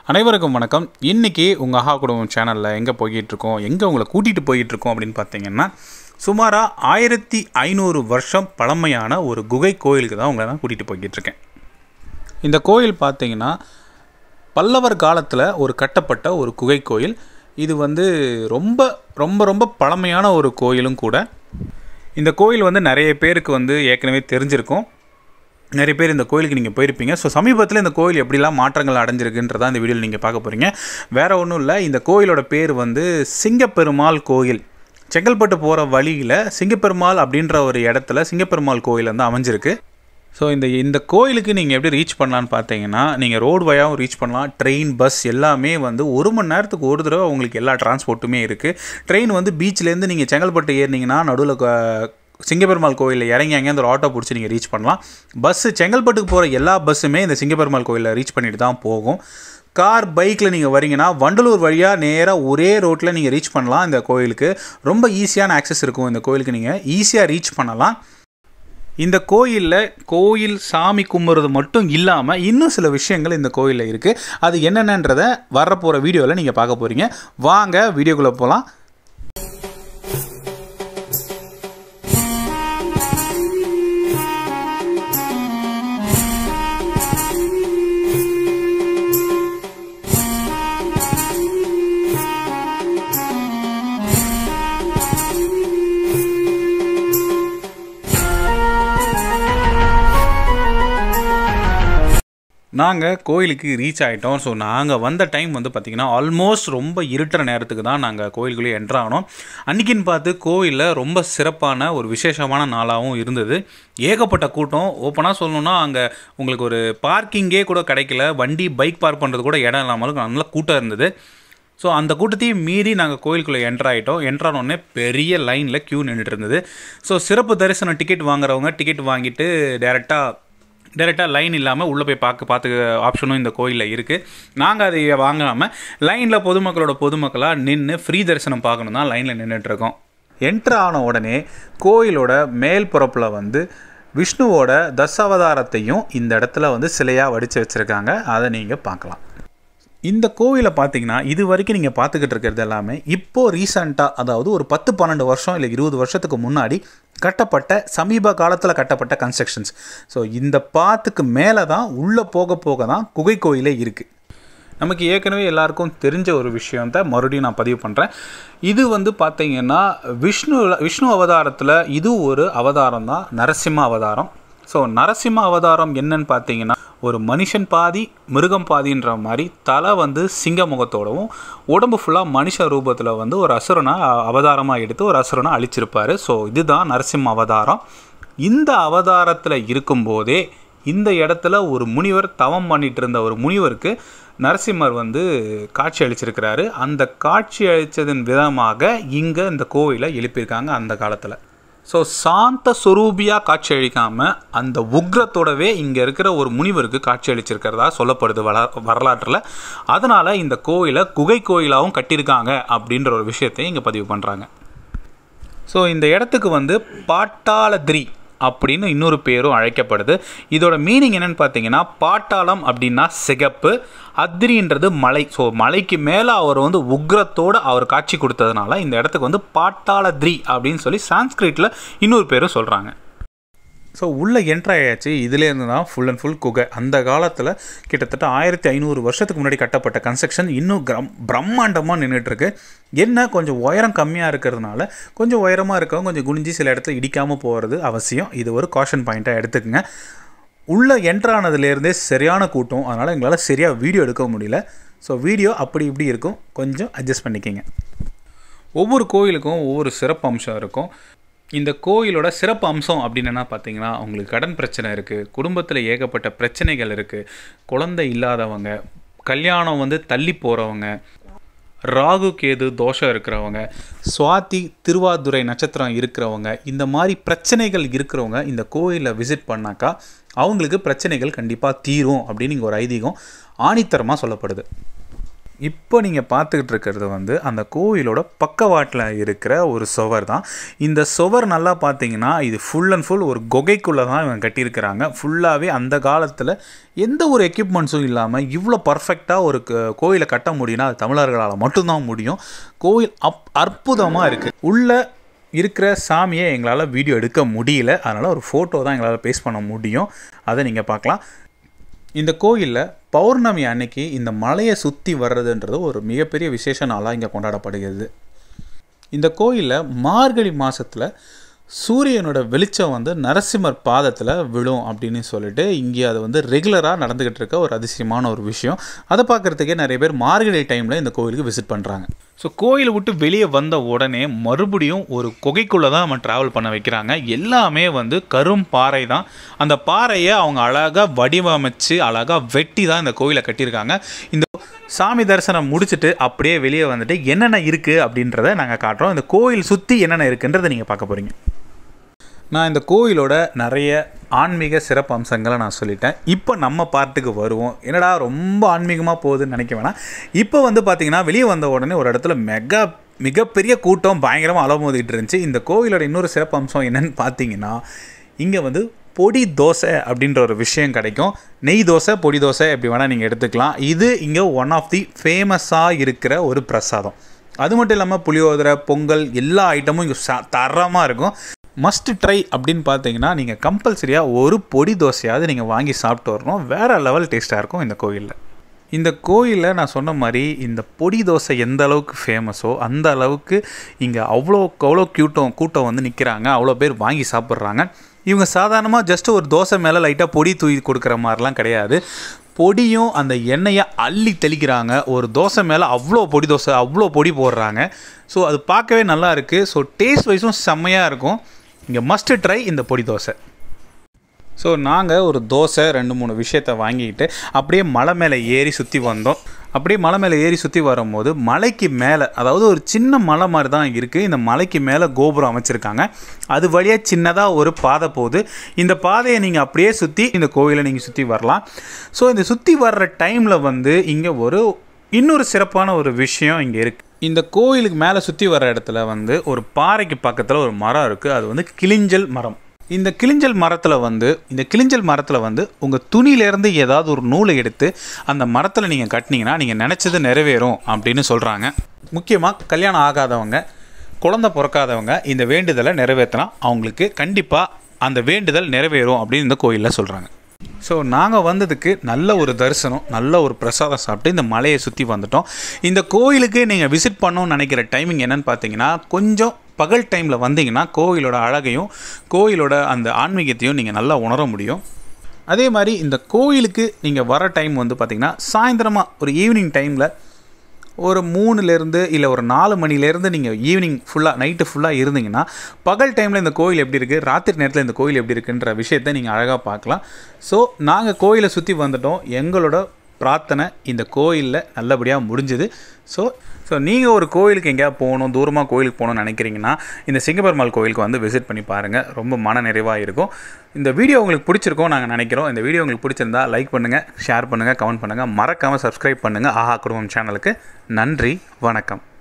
அனைவருக்கும் வணக்கம் இன்றைக்கி உங்கள் அஹா குடும்பம் சேனலில் எங்கே போய்கிட்டுருக்கோம் எங்கே உங்களை கூட்டிகிட்டு போயிட்டுருக்கோம் அப்படின்னு பார்த்தீங்கன்னா சுமாராக ஆயிரத்தி ஐநூறு வருஷம் பழமையான ஒரு குகை கோயிலுக்கு தான் உங்களை நான் கூட்டிகிட்டு போய்கிட்டு இருக்கேன் இந்த கோயில் பார்த்தீங்கன்னா பல்லவர் காலத்தில் ஒரு கட்டப்பட்ட ஒரு குகை கோயில் இது வந்து ரொம்ப ரொம்ப ரொம்ப பழமையான ஒரு கோயிலும் கூட இந்த கோயில் வந்து நிறைய பேருக்கு வந்து ஏற்கனவே தெரிஞ்சிருக்கும் நிறைய பேர் இந்த கோயிலுக்கு நீங்கள் போயிருப்பீங்க ஸோ சமீபத்தில் இந்த கோயில் எப்படிலாம் மாற்றங்கள் அடைஞ்சிருக்குன்றதா இந்த வீடியோவில் நீங்கள் பார்க்க போகிறீங்க வேறு ஒன்றும் இல்லை இந்த கோயிலோட பேர் வந்து சிங்கப்பெருமாள் கோயில் செங்கல்பட்டு போகிற வழியில் சிங்கப்பெருமாள் அப்படின்ற ஒரு இடத்துல சிங்கப்பெருமாள் கோயில் வந்து அமைஞ்சிருக்கு ஸோ இந்த இந்த கோயிலுக்கு நீங்கள் எப்படி ரீச் பண்ணலான்னு பார்த்தீங்கன்னா நீங்கள் ரோடு வயாகவும் ரீச் பண்ணலாம் ட்ரெயின் பஸ் எல்லாமே வந்து ஒரு மணி நேரத்துக்கு ஒரு தடவை உங்களுக்கு எல்லா டிரான்ஸ்போர்ட்டுமே இருக்குது ட்ரெயின் வந்து பீச்லேருந்து நீங்கள் செங்கல்பட்டு ஏறினீங்கன்னா நடுவில் சிங்கப்பெருமாள் கோயிலில் இறங்கி அங்கே ஒரு ஆட்டோ பிடிச்சி நீங்கள் ரீச் பண்ணலாம் பஸ்ஸு செங்கல்பட்டுக்கு போகிற எல்லா பஸ்ஸுமே இந்த சிங்கப்பெருமாள் கோயிலில் ரீச் பண்ணிட்டு தான் போகும் கார் பைக்கில் நீங்கள் வரீங்கன்னா வண்டலூர் வழியாக நேராக ஒரே ரோட்டில் நீங்கள் ரீச் பண்ணலாம் இந்த கோயிலுக்கு ரொம்ப ஈஸியான ஆக்சஸ் இருக்கும் இந்த கோயிலுக்கு நீங்கள் ஈஸியாக ரீச் பண்ணலாம் இந்த கோயிலில் கோயில் சாமி கும்பிட்றது மட்டும் இல்லாமல் இன்னும் சில விஷயங்கள் இந்த கோயிலில் இருக்குது அது என்னென்னன்றதை வரப்போகிற வீடியோவில் நீங்கள் பார்க்க போகிறீங்க வாங்க வீடியோக்குள்ளே போகலாம் நாங்கள் கோயிலுக்கு ரீச் ஆகிட்டோம் ஸோ நாங்கள் வந்த டைம் வந்து பார்த்திங்கன்னா ஆல்மோஸ்ட் ரொம்ப இருட்டுற நேரத்துக்கு தான் நாங்கள் கோயிலுக்குள்ளே என்ட்ரு ஆனோம் அன்றைக்கின்னு பார்த்து கோயிலில் ரொம்ப சிறப்பான ஒரு விசேஷமான நாளாகவும் இருந்தது ஏகப்பட்ட கூட்டம் ஓப்பனாக சொல்லணுன்னா அங்கே உங்களுக்கு ஒரு பார்க்கிங்கே கூட கிடைக்கல வண்டி பைக் பார்க் பண்ணுறது கூட இடம் இல்லாமலும் நல்லா கூட்டம் இருந்தது ஸோ அந்த கூட்டத்தையும் மீறி நாங்கள் கோயிலுக்குள்ளே என்ட்ரு ஆகிட்டோம் என்ட்ரானோடனே பெரிய லைனில் க்யூ நின்றுட்டு இருந்தது ஸோ சிறப்பு தரிசனம் டிக்கெட் வாங்குறவங்க டிக்கெட் வாங்கிட்டு டேரெக்டாக டேரெக்டாக லைன் இல்லாமல் உள்ளே போய் பார்க்க பார்த்து ஆப்ஷனும் இந்த கோயிலில் இருக்குது நாங்கள் அதை வாங்காமல் லைனில் பொதுமக்களோட பொதுமக்களாக நின்று ஃப்ரீ தரிசனம் பார்க்கணும் தான் லைனில் நின்றுட்டுருக்கோம் என்ட்ரு ஆன உடனே கோயிலோட மேல் புறப்பில் வந்து விஷ்ணுவோட தசாவதாரத்தையும் இந்த இடத்துல வந்து சிலையாக வடித்து வச்சுருக்காங்க அதை நீங்கள் பார்க்கலாம் இந்த கோவிலை பார்த்தீங்கன்னா இது வரைக்கும் நீங்கள் பார்த்துக்கிட்டு இருக்கிறது எல்லாமே இப்போது ரீசண்டாக அதாவது ஒரு பத்து பன்னெண்டு வருஷம் இல்லை இருபது வருஷத்துக்கு முன்னாடி கட்டப்பட்ட சமீப காலத்தில் கட்டப்பட்ட கன்ஸ்ட்ரக்ஷன்ஸ் ஸோ இந்த பாத்துக்கு மேலே தான் உள்ளே போக போக தான் குகை கோயிலே இருக்குது நமக்கு ஏற்கனவே எல்லாருக்கும் தெரிஞ்ச ஒரு விஷயத்தை மறுபடியும் நான் பதிவு பண்ணுறேன் இது வந்து பார்த்தீங்கன்னா விஷ்ணு விஷ்ணு அவதாரத்தில் இது ஒரு அவதாரம் தான் நரசிம்ம அவதாரம் ஸோ நரசிம்ம அவதாரம் என்னன்னு பார்த்தீங்கன்னா ஒரு மனுஷன் பாதி மிருகம் பாதின்ற மாதிரி தலை வந்து சிங்க முகத்தோடவும் உடம்பு ஃபுல்லாக மனுஷ ரூபத்தில் வந்து ஒரு அசுரனை அவதாரமாக எடுத்து ஒரு அசுரனை அழிச்சிருப்பார் ஸோ இதுதான் நரசிம்ம அவதாரம் இந்த அவதாரத்தில் இருக்கும்போதே இந்த இடத்துல ஒரு முனிவர் தவம் பண்ணிட்டு இருந்த ஒரு முனிவருக்கு நரசிம்மர் வந்து காட்சி அளிச்சிருக்கிறாரு அந்த காட்சி அளித்ததன் விதமாக இங்கே இந்த கோவிலை எழுப்பியிருக்காங்க அந்த காலத்தில் ஸோ சாந்த சொரூபியாக காட்சி அளிக்காமல் அந்த உக்ரத்தோடவே இங்கே இருக்கிற ஒரு முனிவருக்கு காட்சி அளிச்சிருக்கிறதா சொல்லப்படுது வள வரலாற்றில் அதனால் இந்த கோயிலை குகை கோயிலாகவும் கட்டியிருக்காங்க அப்படின்ற ஒரு விஷயத்தையும் இங்கே பதிவு பண்ணுறாங்க ஸோ இந்த இடத்துக்கு வந்து பாட்டாளத்ரி அப்படின்னு இன்னொரு பேரும் அழைக்கப்படுது இதோட மீனிங் என்னென்னு பார்த்தீங்கன்னா பாட்டாளம் அப்படின்னா சிகப்பு அத்ரின்றது மலை ஸோ மலைக்கு மேலே அவர் வந்து உக்ரத்தோடு அவர் காட்சி கொடுத்ததுனால இந்த இடத்துக்கு வந்து பாட்டாளத்ரி அப்படின்னு சொல்லி சான்ஸ்கிரிட்டில் இன்னொரு பேரும் சொல்கிறாங்க ஸோ உள்ளே என்ட்ராயாச்சு இதுலேருந்து தான் ஃபுல் அண்ட் ஃபுல் குகை அந்த காலத்தில் கிட்டத்தட்ட ஆயிரத்தி ஐநூறு வருஷத்துக்கு முன்னாடி கட்டப்பட்ட கன்ஸ்ட்ரக்ஷன் இன்னும் கிரம் பிரம்மாண்டமாக நின்றுட்டுருக்கு என்ன கொஞ்சம் உயரம் கம்மியாக இருக்கிறதுனால கொஞ்சம் உயரமாக இருக்கவங்க கொஞ்சம் குனிஞ்சு சில இடத்துல இடிக்காமல் போகிறது அவசியம் இது ஒரு காஷன் பாயிண்ட்டாக எடுத்துக்கங்க உள்ளே என்ட்ரானதுலேருந்தே சரியான கூட்டம் அதனால் எங்களால் சரியாக வீடியோ எடுக்க முடியல ஸோ வீடியோ அப்படி இப்படி இருக்கும் கொஞ்சம் அட்ஜஸ்ட் பண்ணிக்கிங்க ஒவ்வொரு கோயிலுக்கும் ஒவ்வொரு சிறப்பு அம்சம் இருக்கும் இந்த கோயிலோட சிறப்பு அம்சம் அப்படின்னு என்ன பார்த்தீங்கன்னா அவங்களுக்கு கடன் பிரச்சனை இருக்குது குடும்பத்தில் ஏகப்பட்ட பிரச்சனைகள் இருக்குது குழந்தை இல்லாதவங்க கல்யாணம் வந்து தள்ளி போகிறவங்க ராகு கேது தோஷம் இருக்கிறவங்க சுவாதி திருவாதுரை நட்சத்திரம் இருக்கிறவங்க இந்த மாதிரி பிரச்சனைகள் இருக்கிறவங்க இந்த கோயிலை விசிட் பண்ணாக்கா அவங்களுக்கு பிரச்சனைகள் கண்டிப்பாக தீரும் அப்படின்னு இங்கே ஒரு ஐதீகம் ஆணித்தரமாக சொல்லப்படுது இப்போ நீங்கள் பார்த்துக்கிட்டு இருக்கிறது வந்து அந்த கோயிலோட பக்கவாட்டில் இருக்கிற ஒரு சுவர் தான் இந்த சுவர் நல்லா பார்த்தீங்கன்னா இது ஃபுல் அண்ட் ஃபுல் ஒரு குகைக்குள்ளே தான் இவங்க கட்டியிருக்கிறாங்க ஃபுல்லாகவே அந்த காலத்தில் எந்த ஒரு எக்யூப்மெண்ட்ஸும் இல்லாமல் இவ்வளோ பர்ஃபெக்டாக ஒரு க- கோயிலை கட்ட முடியும்னா அது தமிழர்களால் மட்டும்தான் முடியும் கோயில் அப் அற்புதமாக இருக்குது உள்ள இருக்கிற சாமியை எங்களால் வீடியோ எடுக்க முடியல அதனால் ஒரு ஃபோட்டோ தான் எங்களால் பேஸ்ட் பண்ண முடியும் அதை நீங்கள் பார்க்கலாம் இந்த கோயிலில் பௌர்ணமி அன்னைக்கு இந்த மலையை சுற்றி வர்றதுன்றது ஒரு மிகப்பெரிய விசேஷ நாளாக இங்கே கொண்டாடப்படுகிறது இந்த கோயிலில் மார்கழி மாதத்தில் சூரியனோட வெளிச்சம் வந்து நரசிம்மர் பாதத்தில் விழும் அப்படின்னு சொல்லிட்டு இங்கே அது வந்து ரெகுலராக நடந்துக்கிட்டு இருக்க ஒரு அதிசயமான ஒரு விஷயம் அதை பார்க்குறதுக்கே நிறைய பேர் மார்கழி டைமில் இந்த கோயிலுக்கு விசிட் பண்ணுறாங்க ஸோ கோயிலை விட்டு வெளியே வந்த உடனே மறுபடியும் ஒரு குகைக்குள்ளே தான் நம்ம ட்ராவல் பண்ண வைக்கிறாங்க எல்லாமே வந்து கரும் பாறை தான் அந்த பாறையை அவங்க அழகாக வடிவமைச்சு அழகாக வெட்டி தான் இந்த கோயிலை கட்டியிருக்காங்க இந்த சாமி தரிசனம் முடிச்சுட்டு அப்படியே வெளியே வந்துட்டு என்னென்ன இருக்குது அப்படின்றத நாங்கள் காட்டுறோம் இந்த கோயில் சுற்றி என்னென்ன இருக்குன்றதை நீங்கள் பார்க்க போகிறீங்க நான் இந்த கோயிலோட நிறைய ஆன்மீக சிறப்பு அம்சங்களை நான் சொல்லிட்டேன் இப்போ நம்ம பார்ட்டுக்கு வருவோம் என்னடா ரொம்ப ஆன்மீகமாக போகுதுன்னு நினைக்க வேணாம் இப்போ வந்து பார்த்தீங்கன்னா வெளியே வந்த உடனே ஒரு இடத்துல மெகா மிகப்பெரிய கூட்டம் பயங்கரமாக அலமோதிட்டு இருந்துச்சு இந்த கோயிலோட இன்னொரு சிறப்பு அம்சம் என்னன்னு பார்த்தீங்கன்னா இங்கே வந்து பொடி தோசை அப்படின்ற ஒரு விஷயம் கிடைக்கும் நெய் தோசை பொடி தோசை எப்படி வேணால் நீங்கள் எடுத்துக்கலாம் இது இங்கே ஒன் ஆஃப் தி ஃபேமஸாக இருக்கிற ஒரு பிரசாதம் அது மட்டும் இல்லாமல் புளியோதரை பொங்கல் எல்லா ஐட்டமும் இங்கே ச தரமாக இருக்கும் மஸ்ட் ட்ரை அப்படின்னு பார்த்தீங்கன்னா நீங்கள் கம்பல்சரியாக ஒரு பொடி தோசையாவது நீங்கள் வாங்கி சாப்பிட்டு வரணும் வேறு லெவல் டேஸ்ட்டாக இருக்கும் இந்த கோயிலில் இந்த கோயிலில் நான் சொன்ன மாதிரி இந்த பொடி தோசை எந்த அளவுக்கு ஃபேமஸோ அந்த அளவுக்கு இங்கே அவ்வளோக்கு அவ்வளோ கூட்டம் கூட்டம் வந்து நிற்கிறாங்க அவ்வளோ பேர் வாங்கி சாப்பிட்றாங்க இவங்க சாதாரணமாக ஜஸ்ட் ஒரு தோசை மேலே லைட்டாக பொடி தூவி கொடுக்குற மாதிரிலாம் கிடையாது பொடியும் அந்த எண்ணெயை அள்ளி தெளிக்கிறாங்க ஒரு தோசை மேலே அவ்வளோ பொடி தோசை அவ்வளோ பொடி போடுறாங்க ஸோ அது பார்க்கவே நல்லா இருக்குது ஸோ டேஸ்ட் வைஸும் செம்மையாக இருக்கும் இங்கே மஸ்ட் ட்ரை இந்த பொடி தோசை ஸோ நாங்கள் ஒரு தோசை ரெண்டு மூணு விஷயத்த வாங்கிக்கிட்டு அப்படியே மலை மேலே ஏறி சுற்றி வந்தோம் அப்படியே மலை மேலே ஏறி சுற்றி வரும்போது மலைக்கு மேலே அதாவது ஒரு சின்ன மலை மாதிரி தான் இருக்குது இந்த மலைக்கு மேலே கோபுரம் அமைச்சிருக்காங்க அது வழியாக சின்னதாக ஒரு பாதை போகுது இந்த பாதையை நீங்கள் அப்படியே சுற்றி இந்த கோயிலை நீங்கள் சுற்றி வரலாம் ஸோ இந்த சுற்றி வர்ற டைமில் வந்து இங்கே ஒரு இன்னொரு சிறப்பான ஒரு விஷயம் இங்கே இருக்குது இந்த கோயிலுக்கு மேலே சுற்றி வர இடத்துல வந்து ஒரு பாறைக்கு பக்கத்தில் ஒரு மரம் இருக்குது அது வந்து கிளிஞ்சல் மரம் இந்த கிளிஞ்சல் மரத்தில் வந்து இந்த கிளிஞ்சல் மரத்தில் வந்து உங்கள் துணியிலேருந்து ஏதாவது ஒரு நூலை எடுத்து அந்த மரத்தில் நீங்கள் கட்டினீங்கன்னா நீங்கள் நினச்சது நிறைவேறும் அப்படின்னு சொல்கிறாங்க முக்கியமாக கல்யாணம் ஆகாதவங்க குழந்தை பிறக்காதவங்க இந்த வேண்டுதலை நிறைவேற்றினா அவங்களுக்கு கண்டிப்பாக அந்த வேண்டுதல் நிறைவேறும் அப்படின்னு இந்த கோயிலில் சொல்கிறாங்க ஸோ நாங்கள் வந்ததுக்கு நல்ல ஒரு தரிசனம் நல்ல ஒரு பிரசாதம் சாப்பிட்டு இந்த மலையை சுற்றி வந்துட்டோம் இந்த கோயிலுக்கு நீங்கள் விசிட் பண்ணணும்னு நினைக்கிற டைமிங் என்னன்னு பார்த்தீங்கன்னா கொஞ்சம் பகல் டைமில் வந்தீங்கன்னா கோயிலோட அழகையும் கோயிலோட அந்த ஆன்மீகத்தையும் நீங்கள் நல்லா உணர முடியும் அதே மாதிரி இந்த கோயிலுக்கு நீங்கள் வர டைம் வந்து பார்த்திங்கன்னா சாயந்தரமாக ஒரு ஈவினிங் டைமில் ஒரு மூணுலேருந்து இல்லை ஒரு நாலு மணிலேருந்து நீங்கள் ஈவினிங் ஃபுல்லாக நைட்டு ஃபுல்லாக இருந்தீங்கன்னா பகல் டைமில் இந்த கோயில் எப்படி இருக்குது ராத்திரி நேரத்தில் இந்த கோயில் எப்படி இருக்குன்ற விஷயத்தை நீங்கள் அழகாக பார்க்கலாம் ஸோ நாங்கள் கோயிலை சுற்றி வந்துட்டோம் எங்களோட பிரார்த்தனை இந்த கோயிலில் நல்லபடியாக முடிஞ்சுது ஸோ ஸோ நீங்கள் ஒரு கோயிலுக்கு எங்கேயாவது போகணும் தூரமாக கோயிலுக்கு போகணும்னு நினைக்கிறீங்கன்னா இந்த சிங்கப்பெருமாள் கோயிலுக்கு வந்து விசிட் பண்ணி பாருங்கள் ரொம்ப மன நிறைவாக இருக்கும் இந்த வீடியோ உங்களுக்கு பிடிச்சிருக்கோம் நாங்கள் நினைக்கிறோம் இந்த வீடியோ உங்களுக்கு பிடிச்சிருந்தா லைக் பண்ணுங்கள் ஷேர் பண்ணுங்கள் கமெண்ட் பண்ணுங்கள் மறக்காமல் சப்ஸ்கிரைப் பண்ணுங்கள் ஆஹா குடும்பம் சேனலுக்கு நன்றி வணக்கம்